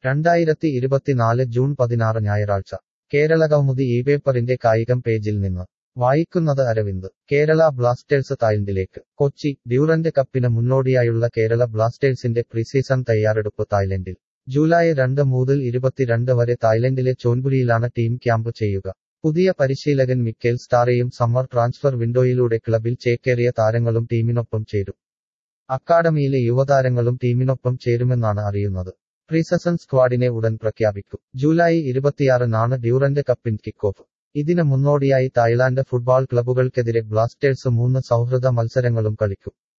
രണ്ടായിരത്തി ഇരുപത്തിനാല് ജൂൺ പതിനാറ് ഞായറാഴ്ച കേരളകൗമുദി ഈ പേപ്പറിന്റെ കായികം പേജിൽ നിന്ന് വായിക്കുന്നത് അരവിന്ദ് കേരള ബ്ലാസ്റ്റേഴ്സ് തായ്ലൻഡിലേക്ക് കൊച്ചി ഡ്യൂറന്റ് കപ്പിന് മുന്നോടിയായുള്ള കേരള ബ്ലാസ്റ്റേഴ്സിന്റെ പ്രീസീസൺ തയ്യാറെടുപ്പ് തായ്ലൻഡിൽ ജൂലൈ രണ്ട് മുതൽ ഇരുപത്തിരണ്ട് വരെ തായ്ലൻഡിലെ ചോൻപുരിയിലാണ് ടീം ക്യാമ്പ് ചെയ്യുക പുതിയ പരിശീലകൻ മിക്കേൽ സ്റ്റാറേയും സമ്മർ ട്രാൻസ്ഫർ വിൻഡോയിലൂടെ ക്ലബിൽ ചേക്കേറിയ താരങ്ങളും ടീമിനൊപ്പം ചേരും അക്കാഡമിയിലെ യുവതാരങ്ങളും ടീമിനൊപ്പം ചേരുമെന്നാണ് അറിയുന്നത് പ്രീസസൺ സ്ക്വാഡിനെ ഉടൻ പ്രഖ്യാപിക്കും ജൂലൈ ഇരുപത്തിയാറിനാണ് ഡ്യൂറന്റ് കപ്പിൻ കിക്ക് ഓഫ് ഇതിന് മുന്നോടിയായി തായ്ലാന്റ് ഫുട്ബോൾ ക്ലബ്ബുകൾക്കെതിരെ ബ്ലാസ്റ്റേഴ്സ് മൂന്ന് സൗഹൃദ മത്സരങ്ങളും കളിക്കും